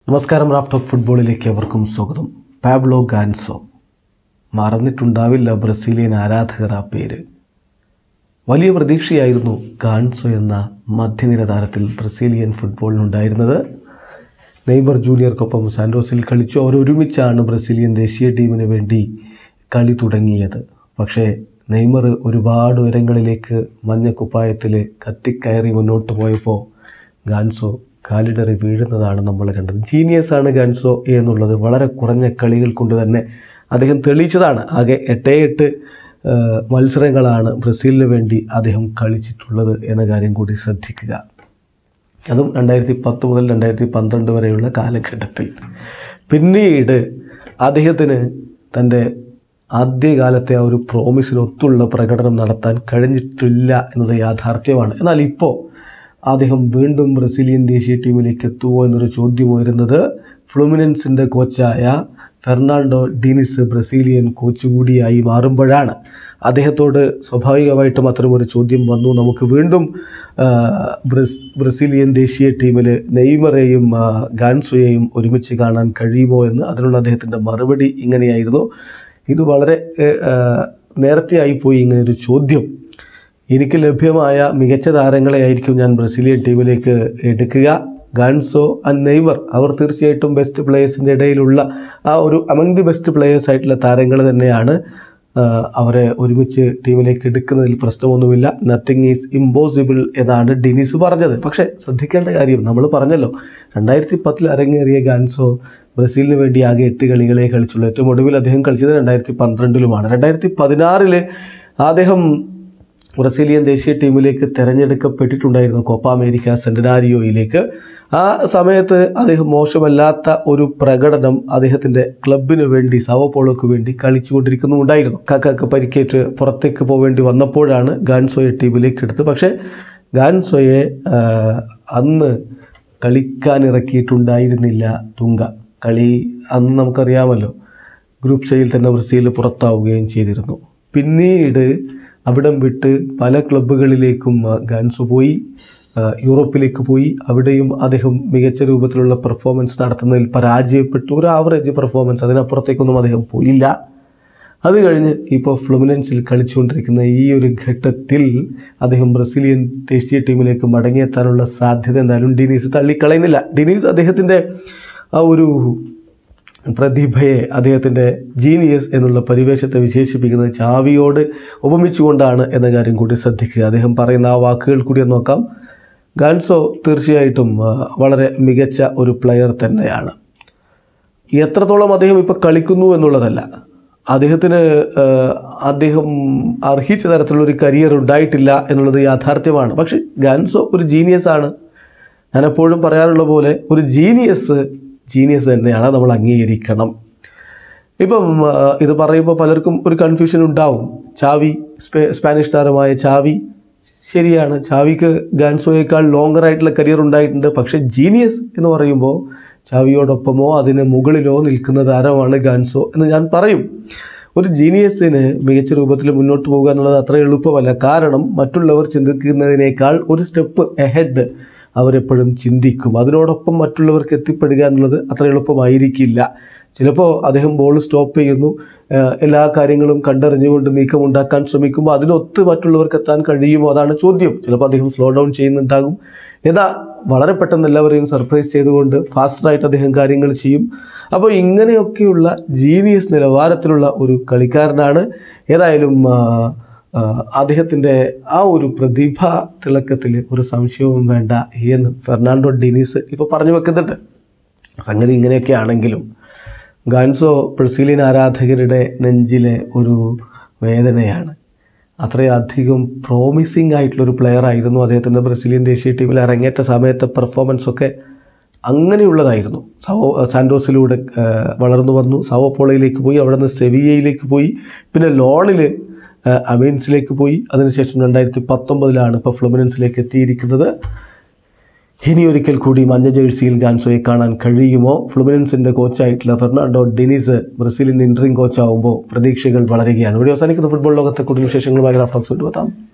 നമസ്കാരം റാപ്ടോപ്പ് ഫുട്ബോളിലേക്ക് അവർക്കും സ്വാഗതം പാബ്ലോ ഗാൻസോ മറന്നിട്ടുണ്ടാവില്ല ബ്രസീലിയൻ ആരാധകർ ആ പേര് വലിയ പ്രതീക്ഷയായിരുന്നു ഗാൻസോ എന്ന മധ്യനിര താരത്തിൽ ബ്രസീലിയൻ ഫുട്ബോളിനുണ്ടായിരുന്നത് നെയ്മർ ജൂനിയർക്കൊപ്പം സാൻഡോസിൽ കളിച്ചു അവർ ഒരുമിച്ചാണ് ബ്രസീലിയൻ ദേശീയ ടീമിന് വേണ്ടി കളി തുടങ്ങിയത് പക്ഷേ നെയ്മർ ഒരുപാട് ഉയരങ്ങളിലേക്ക് മഞ്ഞ കുപ്പായത്തിൽ കത്തിക്കയറി മുന്നോട്ട് പോയപ്പോൾ ഗാൻസോ കാലിടറി വീഴുന്നതാണ് നമ്മൾ കണ്ടത് ജീനിയസ് ആണ് ഗാൻസോ എന്നുള്ളത് വളരെ കുറഞ്ഞ കളികൾ കൊണ്ട് തന്നെ അദ്ദേഹം തെളിയിച്ചതാണ് ആകെ എട്ടേ എട്ട് ആ, മത്സരങ്ങളാണ് ബ്രസീലിന് വേണ്ടി അദ്ദേഹം കളിച്ചിട്ടുള്ളത് എന്ന കാര്യം കൂടി ശ്രദ്ധിക്കുക അതും രണ്ടായിരത്തി പത്ത് മുതൽ രണ്ടായിരത്തി പന്ത്രണ്ട് വരെയുള്ള കാലഘട്ടത്തിൽ പിന്നീട് അദ്ദേഹത്തിന് തൻ്റെ ആദ്യകാലത്തെ ആ ഒരു പ്രോമിസിനൊത്തുള്ള പ്രകടനം നടത്താൻ കഴിഞ്ഞിട്ടില്ല എന്നത് യാഥാർത്ഥ്യമാണ് എന്നാൽ ഇപ്പോൾ അദ്ദേഹം വീണ്ടും ബ്രസീലിയൻ ദേശീയ ടീമിലേക്ക് എത്തുമോ എന്നൊരു ചോദ്യം ഉയരുന്നത് ഫ്ലുമിനൻസിൻ്റെ കോച്ചായ ഫെർണാണ്ടോ ഡീനിസ് ബ്രസീലിയൻ കോച്ച് കൂടിയായി മാറുമ്പോഴാണ് അദ്ദേഹത്തോട് സ്വാഭാവികമായിട്ടും അത്തരമൊരു ചോദ്യം വന്നു നമുക്ക് വീണ്ടും ആ, ബ്രസ് ബ്രസീലിയൻ ദേശീയ ടീമിൽ നെയ്മറെയും ആ, ഗാൻസുയെയും ഒരുമിച്ച് കാണാൻ കഴിയുമോ എന്ന് അതിനുള്ള അദ്ദേഹത്തിൻ്റെ മറുപടി ഇങ്ങനെയായിരുന്നു ഇത് വളരെ ഏ, ആ, നേരത്തെ ആയിപ്പോയി ഇങ്ങനൊരു ചോദ്യം എനിക്ക് ലഭ്യമായ മികച്ച താരങ്ങളെ ആയിരിക്കും ഞാൻ ബ്രസീലിയൻ ടീമിലേക്ക് എടുക്കുക ഗാൻസോ ആൻഡ് നെയ്മർ അവർ തീർച്ചയായിട്ടും ബെസ്റ്റ് പ്ലേയേഴ്സിൻ്റെ ഇടയിലുള്ള ആ ഒരു അമംഗ് ദി ബെസ്റ്റ് പ്ലേയേഴ്സ് ആയിട്ടുള്ള താരങ്ങൾ തന്നെയാണ് ആ, അവരെ ഒരുമിച്ച് ടീമിലേക്ക് എടുക്കുന്നതിൽ പ്രശ്നമൊന്നുമില്ല നത്തിങ് ഈസ് ഇമ്പോസിബിൾ എന്നാണ് ഡിനിസ് പറഞ്ഞത് പക്ഷേ ശ്രദ്ധിക്കേണ്ട കാര്യം നമ്മൾ പറഞ്ഞല്ലോ രണ്ടായിരത്തി പത്തിൽ അരങ്ങേറിയ ഗാൻസോ ബ്രസീലിന് വേണ്ടി ആകെ എട്ട് കളികളെ കളിച്ചുള്ളൂ ഏറ്റവും ഒടുവിൽ അദ്ദേഹം കളിച്ചത് രണ്ടായിരത്തി പന്ത്രണ്ടിലുമാണ് രണ്ടായിരത്തി പതിനാറിൽ അദ്ദേഹം ബ്രസീലിയൻ ദേശീയ ടീമിലേക്ക് തിരഞ്ഞെടുക്കപ്പെട്ടിട്ടുണ്ടായിരുന്നു കോപ്പ അമേരിക്ക സെൻറ്റനാരിയോയിലേക്ക് ആ സമയത്ത് അദ്ദേഹം മോശമല്ലാത്ത ഒരു പ്രകടനം അദ്ദേഹത്തിൻ്റെ ക്ലബിന് വേണ്ടി സവോപോളോക്ക് വേണ്ടി കളിച്ചുകൊണ്ടിരിക്കുന്നുണ്ടായിരുന്നു കാക്കക്ക് പരിക്കേറ്റ് പുറത്തേക്ക് പോവേണ്ടി വന്നപ്പോഴാണ് ഗാൻസോയെ ടീമിലേക്ക് എടുത്തത് പക്ഷേ ഗാൻസോയെ ആ, അന്ന് കളിക്കാൻ ഇറക്കിയിട്ടുണ്ടായിരുന്നില്ല തുങ്ക കളി അന്ന് നമുക്കറിയാമല്ലോ ഗ്രൂപ്പ് സ്റ്റേജിൽ തന്നെ ബ്രസീൽ പുറത്താവുകയും ചെയ്തിരുന്നു പിന്നീട് അവിടം വിട്ട് പല ക്ലബ്ബുകളിലേക്കും ആ, ഗാൻസോ പോയി ആ, യൂറോപ്പിലേക്ക് പോയി അവിടെയും അദ്ദേഹം മികച്ച രൂപത്തിലുള്ള പെർഫോമൻസ് നടത്തുന്നതിൽ പരാജയപ്പെട്ടു ഒരു ആവറേജ് പെർഫോമൻസ് അതിനപ്പുറത്തേക്കൊന്നും അദ്ദേഹം പോയില്ല അത് കഴിഞ്ഞ് ഇപ്പോൾ ഫ്ലുമിനൻസിൽ കളിച്ചുകൊണ്ടിരിക്കുന്ന ഈ ഒരു ഘട്ടത്തിൽ അദ്ദേഹം ബ്രസീലിയൻ ദേശീയ ടീമിലേക്ക് മടങ്ങിയെത്താനുള്ള സാധ്യത എന്തായാലും ഡിനീസ് തള്ളിക്കളയുന്നില്ല ഡിനീസ് അദ്ദേഹത്തിൻ്റെ ആ ഒരു പ്രതിഭയെ അദ്ദേഹത്തിൻ്റെ ജീനിയസ് എന്നുള്ള പരിവേഷത്തെ വിശേഷിപ്പിക്കുന്നത് ചാവിയോട് ഉപമിച്ചുകൊണ്ടാണ് എന്ന കാര്യം കൂടി ശ്രദ്ധിക്കുക അദ്ദേഹം പറയുന്ന ആ വാക്കുകൾ കൂടി ഒന്ന് നോക്കാം ഗാൻസോ തീർച്ചയായിട്ടും ആ, വളരെ മികച്ച ഒരു പ്ലെയർ തന്നെയാണ് എത്രത്തോളം അദ്ദേഹം ഇപ്പോൾ കളിക്കുന്നു എന്നുള്ളതല്ല അദ്ദേഹത്തിന് ആ, അദ്ദേഹം അർഹിച്ച തരത്തിലുള്ള ഒരു കരിയർ ഉണ്ടായിട്ടില്ല എന്നുള്ളത് യാഥാർത്ഥ്യമാണ് പക്ഷേ ഗാൻസോ ഒരു ജീനിയസ് ആണ് ഞാൻ എപ്പോഴും പറയാറുള്ള പോലെ ഒരു ജീനിയസ് ജീനിയസ് തന്നെയാണ് അത് നമ്മൾ അംഗീകരിക്കണം ഇപ്പം ആ, ഇത് പറയുമ്പോൾ പലർക്കും ഒരു കൺഫ്യൂഷൻ ഉണ്ടാവും ചാവി സ്പേ സ്പാനിഷ് താരമായ ചാവി ശരിയാണ് ചാവിക്ക് ഗാൻസോയേക്കാൾ ലോങ്ങർ ആയിട്ടുള്ള കരിയർ ഉണ്ടായിട്ടുണ്ട് പക്ഷേ ജീനിയസ് എന്ന് പറയുമ്പോൾ ചാവിയോടൊപ്പമോ അതിന് മുകളിലോ നിൽക്കുന്ന താരമാണ് ഗാൻസോ എന്ന് ഞാൻ പറയും ഒരു ജീനിയസിന് മികച്ച രൂപത്തിൽ മുന്നോട്ട് പോകുക എന്നുള്ളത് അത്ര എളുപ്പമല്ല കാരണം മറ്റുള്ളവർ ചിന്തിക്കുന്നതിനേക്കാൾ ഒരു സ്റ്റെപ്പ് എഹെഡ് അവരെപ്പോഴും ചിന്തിക്കും അതിനോടൊപ്പം മറ്റുള്ളവർക്ക് എത്തിപ്പെടുക എന്നുള്ളത് അത്ര എളുപ്പമായിരിക്കില്ല ചിലപ്പോൾ അദ്ദേഹം ബോൾ സ്റ്റോപ്പ് ചെയ്യുന്നു ആ, എല്ലാ കാര്യങ്ങളും കണ്ടറിഞ്ഞുകൊണ്ട് നീക്കമുണ്ടാക്കാൻ ശ്രമിക്കുമ്പോൾ അതിനൊത്ത് മറ്റുള്ളവർക്ക് എത്താൻ കഴിയുമോ അതാണ് ചോദ്യം ചിലപ്പോൾ അദ്ദേഹം സ്ലോ ഡൗൺ ചെയ്യുന്നുണ്ടാകും എന്നാൽ വളരെ പെട്ടെന്ന് എല്ലാവരെയും സർപ്രൈസ് ചെയ്തുകൊണ്ട് ഫാസ്റ്ററായിട്ട് അദ്ദേഹം കാര്യങ്ങൾ ചെയ്യും അപ്പോൾ ഇങ്ങനെയൊക്കെയുള്ള ജീനിയസ് നിലവാരത്തിലുള്ള ഒരു കളിക്കാരനാണ് ഏതായാലും ആ, ആ, അദ്ദേഹത്തിൻ്റെ ആ ഒരു പ്രതിഭ തിളക്കത്തിൽ ഒരു സംശയവും വേണ്ട എന്ന് ഫെർണാണ്ടോ ഡിനീസ് ഇപ്പോൾ പറഞ്ഞു വെക്കുന്നുണ്ട് സംഗതി ഇങ്ങനെയൊക്കെ ആണെങ്കിലും ഗാൻസോ ബ്രസീലിയൻ ആരാധകരുടെ നെഞ്ചിലെ ഒരു വേദനയാണ് അത്രയധികം പ്രോമിസിങ് ആയിട്ടുള്ളൊരു പ്ലെയർ ആയിരുന്നു അദ്ദേഹത്തിൻ്റെ ബ്രസീലിയൻ ദേശീയ ടീമിൽ ഇറങ്ങേറ്റ സമയത്തെ പെർഫോമൻസ് ഒക്കെ അങ്ങനെയുള്ളതായിരുന്നു സവോ സാൻഡോസിലൂടെ ആ, വളർന്നു വന്നു സവോപോളയിലേക്ക് പോയി അവിടെ നിന്ന് സെവിയയിലേക്ക് പോയി പിന്നെ ലോണിൽ അമീൻസിലേക്ക് പോയി അതിനുശേഷം രണ്ടായിരത്തി പത്തൊമ്പതിലാണ് ഇപ്പോൾ ഫ്ലുമിനൻസിലേക്ക് എത്തിയിരിക്കുന്നത് ഇനി ഒരിക്കൽ കൂടി മഞ്ഞ ജേഴ്സിയിൽ ഗാൻസോയെ കാണാൻ കഴിയുമോ ഫ്ലുമിനൻസിൻ്റെ കോച്ചായിട്ടുള്ള ഫെർണാണ്ടോ ഡെനിസ് ബ്രസീലിൻ്റെ ഇൻട്രിങ് കോച്ചാവുമ്പോൾ പ്രതീക്ഷകൾ വളരുകയാണ് ഇവിടെ അവസാനിക്കുന്ന ഫുട്ബോൾ ലോകത്തെ കൂടുതൽ വിശേഷങ്ങളുമായി റാഫ്റ്റോക്സ് കൊണ്ടുവെത്താം